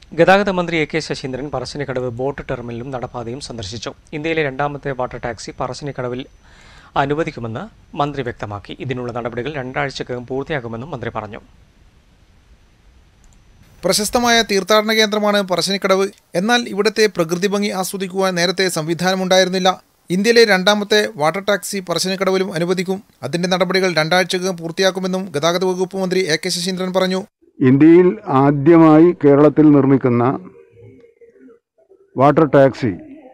ഗതാഗത മന്ത്രി A K Saseendran Parassinikkadavu boat ടെർമിനലും നടപ്പാതയും സന്ദർശിച്ചു ഇന്ത്യയിലെ രണ്ടാമത്തെ വാട്ടർ ടാക്സി പറശ്ശിനിക്കടവിൽ അനുവദിക്കുമെന്ന് മന്ത്രി വ്യക്തമാക്കി ഇതിനുള്ള നടപടികൾ രണ്ടാഴ്ചക്കകം പൂർത്തിയാക്കുമെന്നും മന്ത്രി പറഞ്ഞു പ്രശസ്തമായ തീർത്ഥാടന കേന്ദ്രമാണ് പറശ്ശിനിക്കടവ് എന്നാൽ ഇവിടുത്തെ പ്രകൃതി ഭംഗി ആസ്വദിക്കുവാൻ നേരത്തെ സംവിധാനമുണ്ടായിരുന്നില്ല ഇന്ത്യയിലെ രണ്ടാമത്തെ വാട്ടർ ടാക്സി പറശ്ശിനിക്കടവിലും അനുവദിക്കും അതിന്റെ നടപടികൾ രണ്ടാഴ്ചക്കകം പൂർത്തിയാക്കുമെന്നും ഗതാഗത വകുപ്പ് മന്ത്രി എ കെ ശശീന്ദ്രൻ പറഞ്ഞു ഇന്ത്യയിൽ ആദ്യമായി കേരളത്തിൽ നിർമ്മിക്കുന്ന വാട്ടർ ടാക്സി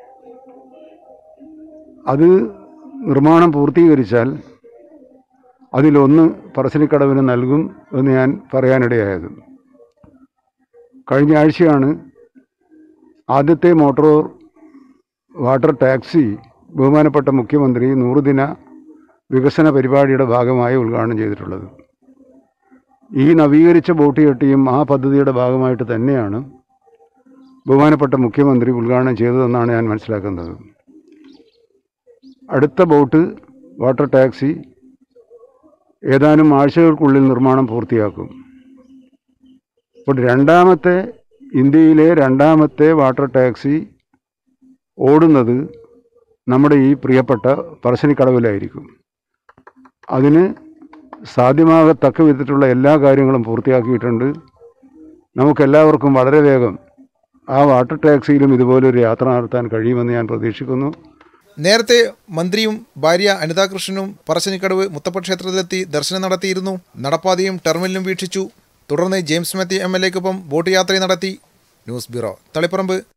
അത് നിർമ്മാണം പൂർത്തീകരിച്ചാൽ അതിലൊന്ന് പറശ്ശിനിക്കടവിന് നൽകും എന്ന് ഞാൻ പറയാനിടയായത് കഴിഞ്ഞ ആഴ്ചയാണ് ആദ്യത്തെ മോട്ടോർ വാട്ടർ ടാക്സി ബഹുമാനപ്പെട്ട മുഖ്യമന്ത്രി നൂറുദിന വികസന പരിപാടിയുടെ ഭാഗമായി ഉദ്ഘാടനം ചെയ്തിട്ടുള്ളത് ഈ നവീകരിച്ച ബോട്ട് ജെട്ടിയും ആ പദ്ധതിയുടെ ഭാഗമായിട്ട് തന്നെയാണ് ബഹുമാനപ്പെട്ട മുഖ്യമന്ത്രി ഉദ്ഘാടനം ചെയ്തതെന്നാണ് ഞാൻ മനസ്സിലാക്കുന്നത് അടുത്ത ബോട്ട് വാട്ടർ ടാക്സി ഏതാനും ആഴ്ചകൾക്കുള്ളിൽ നിർമ്മാണം പൂർത്തിയാക്കും അപ്പോൾ രണ്ടാമത്തെ ഇന്ത്യയിലെ രണ്ടാമത്തെ വാട്ടർ ടാക്സി ഓടുന്നത് നമ്മുടെ ഈ പ്രിയപ്പെട്ട പറശ്ശിനിക്കടവിലായിരിക്കും അതിന് സാധ്യമാകത്തക്ക വിധത്തിലുള്ള എല്ലാ കാര്യങ്ങളും പൂർത്തിയാക്കിയിട്ടുണ്ട് നമുക്കെല്ലാവർക്കും വളരെ വേഗം ആ വാട്ടർ ടാക്സിയിലും ഇതുപോലൊരു യാത്ര നടത്താൻ കഴിയുമെന്ന് ഞാൻ പ്രതീക്ഷിക്കുന്നു നേരത്തെ മന്ത്രിയും ഭാര്യ അനിതാകൃഷ്ണനും പറശ്ശിനിക്കടവ് മുത്തപ്പ ക്ഷേത്രത്തിലെത്തി ദർശനം നടത്തിയിരുന്നു നടപ്പാതയും ടെർമിനലും വീക്ഷിച്ചു തുടർന്ന് ജെയിംസ് മാത്യു എം എൽ എക്കൊപ്പം ബോട്ട് യാത്രയും നടത്തി ന്യൂസ് ബ്യൂറോ തളിപ്പറമ്പ്